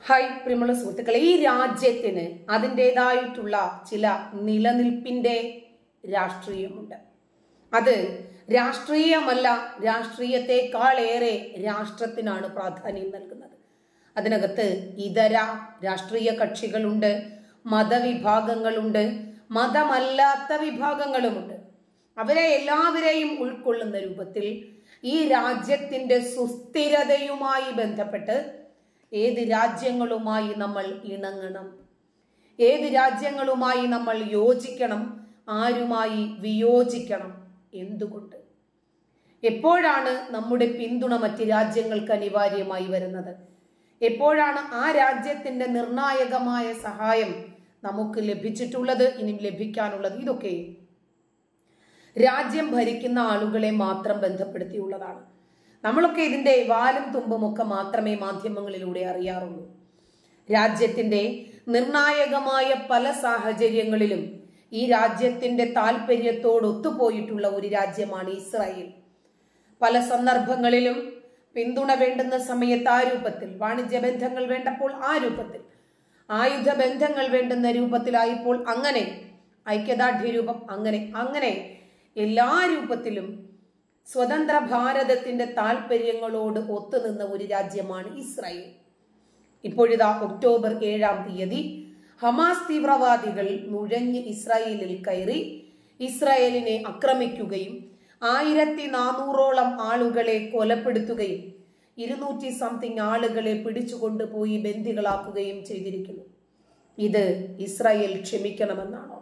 hi പ്രിയമുള്ള സുഹൃത്തുക്കളെ ഈ രാജ്യത്തിന് അതിൻ്റെതായിട്ടുള്ള ചില നിലനിൽപ്പിന്റെ രാഷ്ട്രീയമുണ്ട് അത് രാഷ്ട്രീയമല്ല രാഷ്ട്രീയത്തെക്കാളേറെ രാഷ്ട്രത്തിനാണ് പ്രാധാന്യം നൽകുന്നത് അതിനകത്ത് ഇതര രാഷ്ട്രീയ കക്ഷികളുണ്ട് മതവിഭാഗങ്ങളുണ്ട് മതമല്ലാത്ത വിഭാഗങ്ങളുമുണ്ട് അവരെ എല്ലാവരെയും ഉൾക്കൊള്ളുന്ന രൂപത്തിൽ ഈ രാജ്യത്തിന്റെ സുസ്ഥിരതയുമായി ബന്ധപ്പെട്ട് ഏത് രാജ്യങ്ങളുമായി നമ്മൾ ഇണങ്ങണം ഏത് രാജ്യങ്ങളുമായി നമ്മൾ യോജിക്കണം ആരുമായി വിയോജിക്കണം എന്തുകൊണ്ട് എപ്പോഴാണ് നമ്മുടെ പിന്തുണ മറ്റ് രാജ്യങ്ങൾക്ക് അനിവാര്യമായി വരുന്നത് എപ്പോഴാണ് ആ രാജ്യത്തിന്റെ നിർണായകമായ സഹായം നമുക്ക് ലഭിച്ചിട്ടുള്ളത് ഇനിയും ലഭിക്കാനുള്ളത് ഇതൊക്കെ രാജ്യം ഭരിക്കുന്ന ആളുകളെ മാത്രം ബന്ധപ്പെടുത്തിയുള്ളതാണ് നമ്മളൊക്കെ ഇതിന്റെ വാലും തുമ്പും ഒക്കെ മാത്രമേ മാധ്യമങ്ങളിലൂടെ അറിയാറുള്ളൂ രാജ്യത്തിന്റെ നിർണായകമായ പല സാഹചര്യങ്ങളിലും ഈ രാജ്യത്തിന്റെ താല്പര്യത്തോട് ഒത്തുപോയിട്ടുള്ള ഒരു രാജ്യമാണ് ഇസ്രായേൽ പല സന്ദർഭങ്ങളിലും പിന്തുണ വേണ്ടുന്ന സമയത്ത് ആ രൂപത്തിൽ വാണിജ്യ ബന്ധങ്ങൾ വേണ്ടപ്പോൾ ആ രൂപത്തിൽ ആയുധ ബന്ധങ്ങൾ വേണ്ടുന്ന രൂപത്തിലായപ്പോൾ അങ്ങനെ ഐക്യദാർഢ്യ രൂപം അങ്ങനെ അങ്ങനെ എല്ലാ രൂപത്തിലും സ്വതന്ത്ര ഭാരതത്തിന്റെ താല്പര്യങ്ങളോട് ഒത്തുനിന്ന ഒരു രാജ്യമാണ് ഇസ്രായേൽ ഇപ്പോഴിതാ ഒക്ടോബർ ഏഴാം തീയതി ഹമാസ് തീവ്രവാദികൾ നുഴഞ്ഞ് ഇസ്രായേലിൽ കയറി ഇസ്രായേലിനെ ആക്രമിക്കുകയും ആയിരത്തി നാനൂറോളം ആളുകളെ കൊലപ്പെടുത്തുകയും ഇരുന്നൂറ്റി സംതിങ് ആളുകളെ പിടിച്ചുകൊണ്ടുപോയി ബന്ദികളാക്കുകയും ചെയ്തിരിക്കുന്നു ഇത് ഇസ്രായേൽ ക്ഷമിക്കണമെന്നാണോ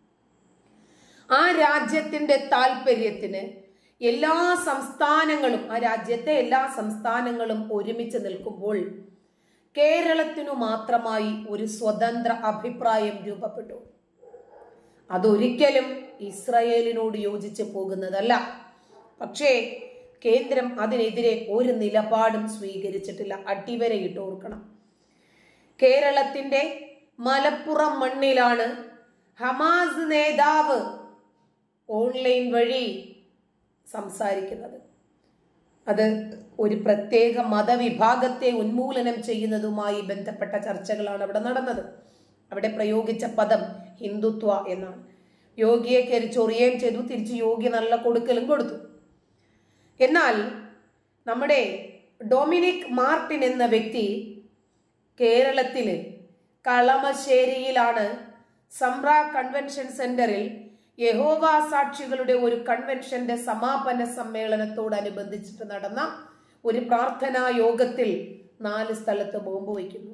ആ രാജ്യത്തിന്റെ താല്പര്യത്തിന് എല്ലാ സംസ്ഥാനങ്ങളും ആ രാജ്യത്തെ എല്ലാ സംസ്ഥാനങ്ങളും ഒരുമിച്ച് നിൽക്കുമ്പോൾ കേരളത്തിനു മാത്രമായി ഒരു സ്വതന്ത്ര അഭിപ്രായം രൂപപ്പെട്ടു അതൊരിക്കലും ഇസ്രയേലിനോട് യോജിച്ച് പോകുന്നതല്ല പക്ഷേ കേന്ദ്രം അതിനെതിരെ ഒരു നിലപാടും സ്വീകരിച്ചിട്ടില്ല അടിവരയിട്ട് ഓർക്കണം കേരളത്തിന്റെ മലപ്പുറം മണ്ണിലാണ് ഹമാസ് നേതാവ് ഓൺലൈൻ വഴി സംസാരിക്കുന്നത് അത് ഒരു പ്രത്യേക മതവിഭാഗത്തെ ഉന്മൂലനം ചെയ്യുന്നതുമായി ബന്ധപ്പെട്ട ചർച്ചകളാണ് അവിടെ നടന്നത് അവിടെ പ്രയോഗിച്ച പദം ഹിന്ദുത്വ എന്നാണ് യോഗിയെ കയറി ചൊറിയുകയും ചെയ്തു തിരിച്ച് യോഗി നല്ല കൊടുക്കലും കൊടുത്തു എന്നാൽ നമ്മുടെ ഡൊമിനിക് മാർട്ടിൻ എന്ന വ്യക്തി കേരളത്തില് കളമശ്ശേരിയിലാണ് സംറ കൺവെൻഷൻ സെന്ററിൽ യഹോവ സാക്ഷികളുടെ ഒരു കൺവെൻഷന്റെ സമാപന സമ്മേളനത്തോടനുബന്ധിച്ചിട്ട് നടന്ന ഒരു പ്രാർത്ഥനാ യോഗത്തിൽ നാല് സ്ഥലത്ത് ബോംബ് വയ്ക്കുന്നു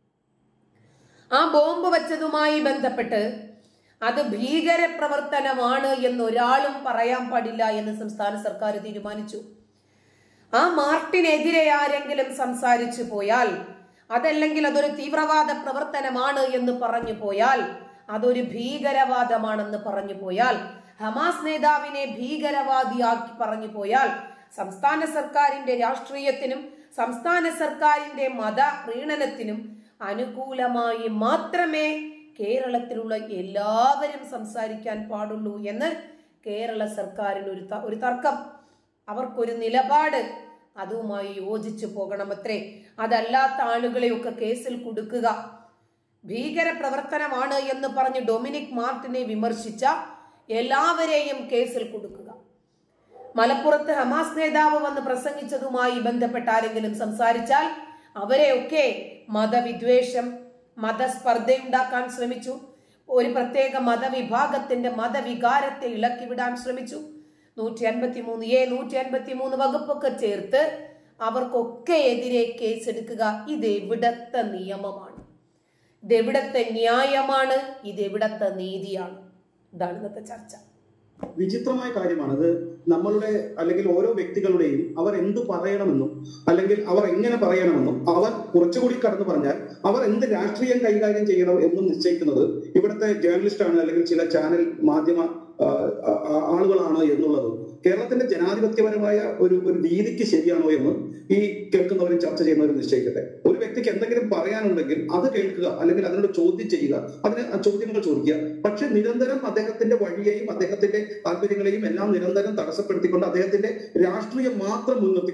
ആ ബോംബ് വച്ചതുമായി ബന്ധപ്പെട്ട് അത് ഭീകര പ്രവർത്തനമാണ് എന്ന് ഒരാളും പറയാൻ പാടില്ല എന്ന് സംസ്ഥാന സർക്കാർ തീരുമാനിച്ചു ആ മാർട്ടിനെതിരെ ആരെങ്കിലും സംസാരിച്ചു പോയാൽ അതല്ലെങ്കിൽ അതൊരു തീവ്രവാദ പ്രവർത്തനമാണ് എന്ന് പറഞ്ഞു പോയാൽ അതൊരു ഭീകരവാദമാണെന്ന് പറഞ്ഞു പോയാൽ ഹമാസ് നേതാവിനെ ഭീകരവാദിയാക്കി പറഞ്ഞു പോയാൽ സംസ്ഥാന സർക്കാരിന്റെ രാഷ്ട്രീയത്തിനും സംസ്ഥാന സർക്കാരിന്റെ മത പ്രീണനത്തിനും അനുകൂലമായി മാത്രമേ കേരളത്തിലുള്ള എല്ലാവരും സംസാരിക്കാൻ പാടുള്ളൂ എന്ന് കേരള സർക്കാരിന് ഒരു ഒരു തർക്കം അവർക്കൊരു നിലപാട് അതുമായി യോജിച്ചു പോകണമത്രേ അതല്ലാത്ത ആളുകളെയൊക്കെ കേസിൽ കൊടുക്കുക ഭീകര പ്രവർത്തനമാണ് എന്ന് പറഞ്ഞ് ഡൊമിനിക് മാർട്ടിനെ വിമർശിച്ച എല്ലാവരെയും കേസിൽ കൊടുക്കുക മലപ്പുറത്ത് ഹമാസ് നേതാവ് വന്ന് പ്രസംഗിച്ചതുമായി ബന്ധപ്പെട്ട ആരെങ്കിലും സംസാരിച്ചാൽ അവരെയൊക്കെ മതവിദ്വേഷം മതസ്പർദ്ധയുണ്ടാക്കാൻ ശ്രമിച്ചു ഒരു പ്രത്യേക മതവിഭാഗത്തിന്റെ മതവികാരത്തെ ഇളക്കിവിടാൻ ശ്രമിച്ചു നൂറ്റി അൻപത്തി മൂന്ന് എ നൂറ്റി അൻപത്തി മൂന്ന് വകുപ്പൊക്കെ ചേർത്ത് അവർക്കൊക്കെ എതിരെ കേസെടുക്കുക ഇത് എവിടത്തെ നിയമമാണ് ഇതെവിടത്തെ ന്യായമാണ് ഇതെവിടത്തെ നീതിയാണ് ഇതാണ് ഇന്നത്തെ ചർച്ച വിചിത്രമായ കാര്യമാണ് അത് നമ്മളുടെ അല്ലെങ്കിൽ ഓരോ വ്യക്തികളുടെയും അവർ എന്ത് പറയണമെന്നും അല്ലെങ്കിൽ അവർ എങ്ങനെ പറയണമെന്നും അവർ കുറച്ചുകൂടി കടന്നു പറഞ്ഞാൽ അവർ എന്ത് രാഷ്ട്രീയം കൈകാര്യം ചെയ്യണം എന്നും നിശ്ചയിക്കുന്നത് ഇവിടുത്തെ ജേർണലിസ്റ്റ് ആണ് അല്ലെങ്കിൽ ചില ചാനൽ മാധ്യമ ആ, ആ, ആ, ആളുകളാണ് എന്നുള്ളത് കേരളത്തിന്റെ ജനാധിപത്യപരമായ ഒരു ഒരു രീതിക്ക് ശരിയാണോ എന്ന് ഈ കേൾക്കുന്നവരും ചർച്ച ചെയ്യുന്നവരും നിശ്ചയിക്കട്ടെ ഒരു വ്യക്തിക്ക് എന്തെങ്കിലും പറയാനുണ്ടെങ്കിൽ അത് കേൾക്കുക അല്ലെങ്കിൽ അതിനോട് ചോദ്യം ചെയ്യുക അതിന് ആ ചോദ്യങ്ങൾ ചോദിക്കുക പക്ഷെ നിരന്തരം അദ്ദേഹത്തിന്റെ വഴിയെയും അദ്ദേഹത്തിന്റെ താല്പര്യങ്ങളെയും എല്ലാം നിരന്തരം തടസ്സപ്പെടുത്തിക്കൊണ്ട് അദ്ദേഹത്തിന്റെ രാഷ്ട്രീയം മാത്രം മുൻനിർത്തിക്കൊണ്ട്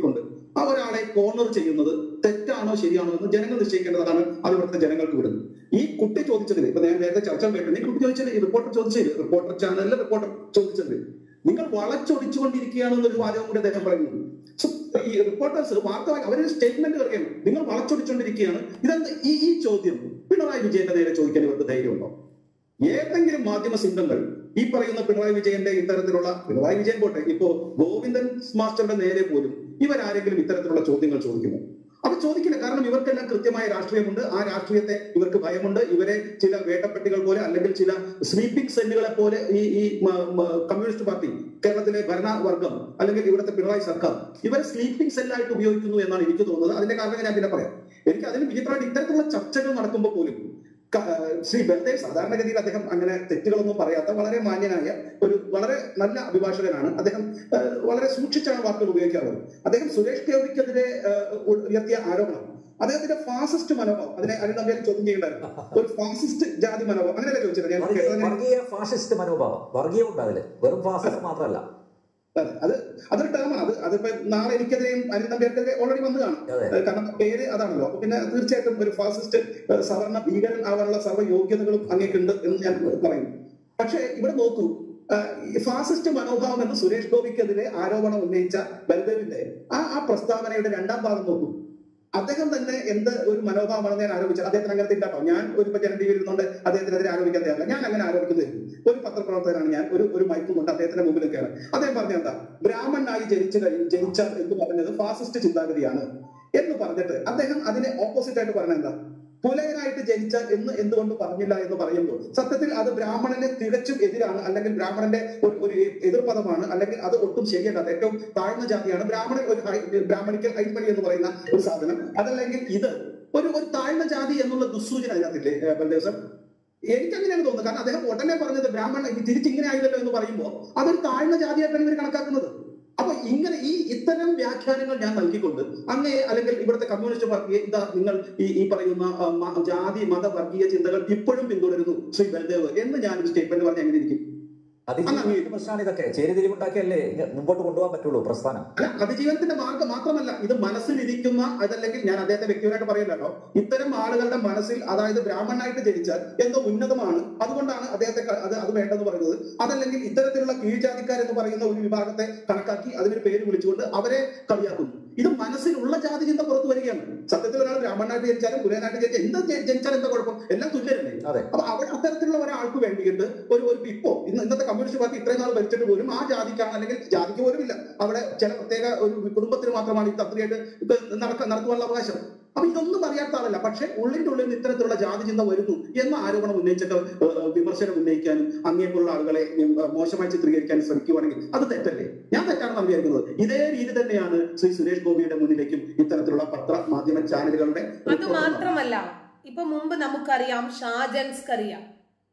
ആ ഒരാളെ കോർണർ ചെയ്യുന്നത് തെറ്റാണോ ശരിയാണോ എന്ന് ജനങ്ങൾ നിശ്ചയിക്കേണ്ടതാണ് അത് ഇവിടുത്തെ ജനങ്ങൾക്ക് വിടുന്നത് ഈ കുട്ടി ചോദിച്ചതിന് ഇപ്പൊ ഞാൻ നേരത്തെ ചർച്ച കേട്ടത് ഈ കുട്ടി ചോദിച്ചത് ഈ റിപ്പോർട്ടർ ചോദിച്ചത് റിപ്പോർട്ടർ ചാനലിലെ റിപ്പോർട്ടർ ചോദിച്ചത് നിങ്ങൾ വളച്ചൊടിച്ചുകൊണ്ടിരിക്കുകയാണെന്നൊരു വാചകം കൂടി അദ്ദേഹം പറയുന്നു So, ഈ റിപ്പോർട്ടേഴ്സ് വാർത്ത വായി- അവരൊരു സ്റ്റേറ്റ്മെന്റ് പറയുന്നു നിങ്ങൾ വളച്ചൊടിച്ചുകൊണ്ടിരിക്കുകയാണ് ഇതെന്ത് ഈ ഈ ചോദ്യം പിണറായി വിജയന്റെ നേരെ ചോദിക്കാൻ ഇവർക്ക് ധൈര്യമുണ്ടോ ഏതെങ്കിലും മാധ്യമ സിംഹങ്ങൾ ഈ പറയുന്ന പിണറായി വിജയന്റെ ഇത്തരത്തിലുള്ള പിണറായി വിജയൻ പോട്ടെ ഇപ്പോ ഗോവിന്ദൻ മാസ്റ്ററുടെ നേരെ പോലും ഇവരാരെങ്കിലും ഇത്തരത്തിലുള്ള ചോദ്യങ്ങൾ ചോദിക്കുമോ അത് ചോദിക്കില്ല കാരണം ഇവർക്കെല്ലാം കൃത്യമായ രാഷ്ട്രീയമുണ്ട് ആ രാഷ്ട്രീയത്തെ ഇവർക്ക് ഭയമുണ്ട് ഇവരെ ചില വേട്ടപ്പെട്ടികൾ പോലെ അല്ലെങ്കിൽ ചില സ്ലീപ്പിംഗ് സെല്ലുകളെ പോലെ ഈ ഈ മ- മ- കമ്മ്യൂണിസ്റ്റ് പാർട്ടി കേരളത്തിലെ ഭരണവർഗം അല്ലെങ്കിൽ ഇവിടുത്തെ പിണറായി സർക്കാർ ഇവരെ സ്ലീപ്പിംഗ് സെല്ലായിട്ട് ഉപയോഗിക്കുന്നു എന്നാണ് എനിക്ക് തോന്നുന്നത് അതിന്റെ കാരണം ഞാൻ പിന്നെ പറയാം എനിക്ക് അതിന് വിചിത്രമായിട്ട് ഇത്തരത്തിലുള്ള ചർച്ചകൾ നടക്കുമ്പോൾ പോലും ക- ശ്രീ ബൽദേവ് സാധാരണഗതിയിൽ അദ്ദേഹം അങ്ങനെ തെറ്റുകളൊന്നും പറയാത്ത വളരെ മാന്യനായ ഒരു വളരെ നല്ല അഭിഭാഷകനാണ് അദ്ദേഹം ഏഹ്, വളരെ സൂക്ഷിച്ചാണ് വാക്കുകൾ ഉപയോഗിക്കാറുള്ളത് അദ്ദേഹം സുരേഷ് ഗോപിക്കെതിരെ ഏഹ്, ഉയർത്തിയ ആരോപണം അദ്ദേഹത്തിന്റെ ഫാസിസ്റ്റ് മനോഭാവം അതിനെ അതിന് തമ്മിൽ ചോദ്യം ചെയ്യേണ്ടായിരുന്നു ഒരു ഫാസിസ്റ്റ് ജാതി മനോഭാവം അങ്ങനെയല്ല ചോദിച്ചത് ഞാൻ വർഗീയ കേട്ടതിന് വർഗീയ ഫാഷിസ്റ്റ് മനോഭാവം വർഗീയം ഉണ്ട് അതില് വെറും ഫാസിസ്റ്റ് മാത്രമല്ല അതെ, അത് അതൊരു ടേമാണ് അത് അതിപ്പോ നാളെ എനിക്കെതിരെയും അനിൽ നമ്പ്യാർക്കെതിരെ ഓൾറെഡി വന്നു കാണും അതെ ഏഹ് കാരണം പേര് അതാണല്ലോ അപ്പൊ പിന്നെ തീർച്ചയായിട്ടും ഒരു ഫാസിസ്റ്റ് ഏഹ് സവർണ ഭീകരൻ ആവാനുള്ള സർവ്വ യോഗ്യതകളും അങ്ങേക്കുണ്ട് എന്ന് ഞാൻ പറയുന്നു പക്ഷേ ഇവിടെ നോക്കൂ ഏഹ് ഈ ഫാസിസ്റ്റ് മനോഭാവം എന്ന് സുരേഷ് ഗോപിക്കെതിരെ ആരോപണം ഉന്നയിച്ച ബൽദേവിന്റെ ആ ആ പ്രസ്താവനയുടെ രണ്ടാം ഭാഗം നോക്കൂ അദ്ദേഹം തന്നെ എന്ത് ഒരു മനോഭാവമാണെന്ന് ഞാൻ ആരോപിച്ചത് അദ്ദേഹത്തിന് അങ്ങനത്തെ ഇല്ലാട്ടോ ഞാൻ ഒരു ഇപ്പൊ ജന ടി വിയിൽ ഇരുന്നുകൊണ്ട് അദ്ദേഹത്തിനെതിരെ ആരോപിക്കാൻ തയ്യാറില്ല ഞാൻ അങ്ങനെ ആരോപിക്കുന്നത് ഒരു പത്രപ്രവർത്തകനാണ് ഞാൻ ഒരു ഒരു മൈക്കും കൊണ്ട് അദ്ദേഹത്തിന്റെ മുമ്പിൽ നിൽക്കുകയാണ് അദ്ദേഹം പറഞ്ഞ എന്താ ബ്രാഹ്മണനായി ജനിച്ചു കഴി ജനിച്ച എന്ന് പറഞ്ഞത് ഫാസിസ്റ്റ് ചിന്താഗതിയാണ് എന്ന് പറഞ്ഞിട്ട് അദ്ദേഹം അതിനെ ഓപ്പോസിറ്റ് ആയിട്ട് പറഞ്ഞ എന്താ പുലയനായിട്ട് ജനിച്ചാൽ എന്ന് എന്തുകൊണ്ട് പറഞ്ഞില്ല എന്ന് പറയുമ്പോൾ സത്യത്തിൽ അത് ബ്രാഹ്മണന് തികച്ചും എതിരാണ് അല്ലെങ്കിൽ ബ്രാഹ്മണന്റെ ഒരു ഒരു എതിർപദമാണ് അല്ലെങ്കിൽ അത് ഒട്ടും ശരിയല്ല അത് ഏറ്റവും താഴ്ന്ന ജാതിയാണ് ബ്രാഹ്മണൻ ഒരു ഹൈ- ബ്രാഹ്മണിക്കൽ ഹൈപ്പണി എന്ന് പറയുന്ന ഒരു സാധനം അതല്ലെങ്കിൽ ഇത് ഒരു ഒരു താഴ്ന്ന ജാതി എന്നുള്ള ദുസ്സൂചന അതിനകത്തില്ലേ ഏഹ്, ബൽദേവ് സർ എനിക്ക് അങ്ങനെയാണ് തോന്നുന്നത് കാരണം അദ്ദേഹം ഉടനെ പറഞ്ഞത് ബ്രാഹ്മണ തിരിച്ചിങ്ങനെ ആയില്ലല്ലോ എന്ന് പറയുമ്പോൾ അതൊരു താഴ്ന്ന ജാതിയായിട്ടാണ് ഇവർ കണക്കാക്കുന്നത് അപ്പൊ ഇങ്ങനെ ഈ ഇത്തരം വ്യാഖ്യാനങ്ങൾ ഞാൻ നൽകിക്കൊണ്ട് അങ്ങേ അല്ലെങ്കിൽ ഇവിടുത്തെ കമ്മ്യൂണിസ്റ്റ് പാർട്ടിയെ ഇതാ നിങ്ങൾ ഈ ഈ പറയുന്ന ആ, മ- ജാതി മത വർഗീയ ചിന്തകൾ ഇപ്പോഴും പിന്തുടരുന്നു ശ്രീ ബൽദേവ് എന്ന് ഞാൻ ഒരു സ്റ്റേറ്റ്മെന്റ് പറഞ്ഞ എങ്ങനെ ഇരിക്കും അതിജീവന പ്രശ്നമാണ് ഇതൊക്കെ ചേരിതിരിവുണ്ടാക്കിയല്ലേ ഇങ്ങ- മുമ്പോട്ട് കൊണ്ടുപോകാൻ പറ്റുള്ളൂ പ്രസ്ഥാനം അല്ല അതിജീവനത്തിന്റെ മാർഗം മാത്രമല്ല ഇത് മനസ്സിലിരിക്കുന്ന അതല്ലെങ്കിൽ ഞാൻ അദ്ദേഹത്തെ വ്യക്തിപരമായിട്ട് പറയില്ലല്ലോ ഇത്തരം ആളുകളുടെ മനസ്സിൽ അതായത് ബ്രാഹ്മണനായിട്ട് ജനിച്ചാൽ എന്തോ ഉന്നതമാണ് അതുകൊണ്ടാണ് അദ്ദേഹത്തെ ക- അത് അത് വേണ്ടെന്ന് പറയുന്നത് അതല്ലെങ്കിൽ ഇത്തരത്തിലുള്ള കീഴ്ജാതിക്കാരെന്ന് പറയുന്ന ഒരു വിഭാഗത്തെ കണക്കാക്കി അതിനൊരു പേര് വിളിച്ചുകൊണ്ട് അവരെ കളിയാക്കുന്നു ഇത് മനസ്സിലുള്ള ജാതി ചിന്ത പുറത്തു വരികയാണ് സത്യത്തിൽ ഒരാൾ ബ്രാഹ്മണനായിട്ട് ജനിച്ചാലും കുലനായിട്ട് ജനിച്ചാൽ എന്ത് ജ- ജനിച്ചാൽ എന്താ കുഴപ്പം എല്ലാം തുല്യരല്ലേ അതെ അപ്പൊ അവിടെ അത്തരത്തിലുള്ള ഒരാൾക്ക് വേണ്ടിയിട്ട് ഒരു ഒരു ഇപ്പോ ഇന്ന് ഇന്നത്തെ കമ്മ്യൂണിസ്റ്റ് പാർട്ടി ഇത്രയും നാൾ ഭരിച്ചിട്ട് പോലും ആ ജാതിക്കാണ് അല്ലെങ്കിൽ ജാതിക്ക് പോലും ഇല്ല അവിടെ ചില പ്രത്യേക ഒരു കുടുംബത്തിന് മാത്രമാണ് ഈ തന്ത്രിയായിട്ട് ഇപ്പൊ നടക്ക നടത്തുവാനുള്ള അവകാശം അപ്പൊ ഇതൊന്നും അറിയാത്ത ആളല്ല പക്ഷെ ഉള്ളിന്റെ ഉള്ളിൽ നിന്ന് ഇത്തരത്തിലുള്ള ജാതി ചിന്ത വരുന്നു എന്ന ആരോപണം ഉന്നയിച്ചിട്ട് ഏഹ്, വിമർശനം ഉന്നയിക്കാനും അങ്ങേക്കുള്ള ആളുകളെ ഉം, മോശമായി ചിത്രീകരിക്കാനും ശ്രമിക്കുവാണെങ്കിൽ അത് തെറ്റല്ലേ ഞാൻ തെറ്റാണെന്ന് വിചാരിക്കുന്നത് ഇതേ രീതി തന്നെയാണ് ശ്രീ സുരേഷ് ഗോപിയുടെ മുന്നിലേക്കും ഇത്തരത്തിലുള്ള പത്ര മാധ്യമ ചാനലുകളുടെ അത് മാത്രമല്ല ഇപ്പൊ മുമ്പ് നമുക്കറിയാം ഷാജൻസ്കറിയാം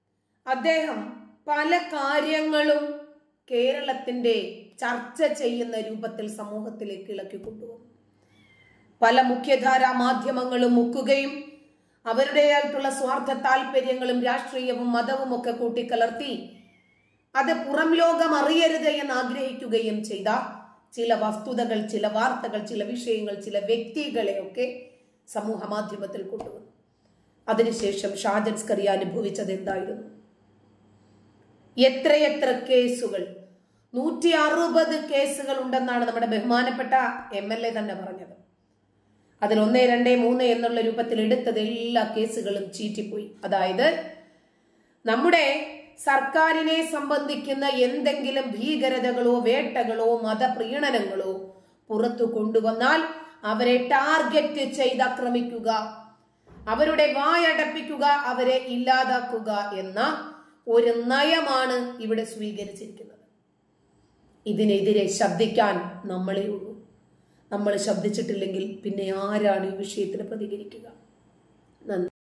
അദ്ദേഹം പല കാര്യങ്ങളും കേരളത്തിന്റെ ചർച്ച ചെയ്യുന്ന രൂപത്തിൽ സമൂഹത്തിലേക്ക് ഇളക്കി കൊണ്ടുവന്നു പല മുഖ്യധാര മാധ്യമങ്ങളും മുക്കുകയും അവരുടേതായിട്ടുള്ള സ്വാർത്ഥ താല്പര്യങ്ങളും രാഷ്ട്രീയവും മതവും ഒക്കെ കൂട്ടിക്കലർത്തി അത് പുറം ലോകം അറിയരുത് എന്ന് ആഗ്രഹിക്കുകയും ചെയ്ത ചില വസ്തുതകൾ ചില വാർത്തകൾ ചില വിഷയങ്ങൾ ചില വ്യക്തികളെയൊക്കെ സമൂഹ മാധ്യമത്തിൽ കൊണ്ടുവന്നു അതിനുശേഷം ഷാജൻസ്കറി അനുഭവിച്ചത് എന്തായിരുന്നു എത്രയെത്ര കേസുകൾ നൂറ്റി അറുപത് കേസുകൾ ഉണ്ടെന്നാണ് നമ്മുടെ ബഹുമാനപ്പെട്ട എം എൽ എ തന്നെ പറഞ്ഞത് അതിൽ ഒന്ന് രണ്ട് മൂന്ന് എന്നുള്ള രൂപത്തിൽ എടുത്തത് എല്ലാ കേസുകളും ചീറ്റിപ്പോയി അതായത് നമ്മുടെ സർക്കാരിനെ സംബന്ധിക്കുന്ന എന്തെങ്കിലും ഭീകരതകളോ വേട്ടകളോ മതപ്രീണനങ്ങളോ പുറത്തു കൊണ്ടുവന്നാൽ അവരെ ടാർഗറ്റ് ചെയ്ത് ആക്രമിക്കുക അവരുടെ വായടപ്പിക്കുക അവരെ ഇല്ലാതാക്കുക എന്ന ഒരു നയമാണ് ഇവിടെ സ്വീകരിച്ചിരിക്കുന്നത് ഇതിനെതിരെ ശബ്ദിക്കാൻ നമ്മളേ ഉള്ളൂ നമ്മൾ ശബ്ദിച്ചിട്ടില്ലെങ്കിൽ പിന്നെ ആരാണ് ഈ വിഷയത്തിൽ പ്രതികരിക്കുക നന്ദി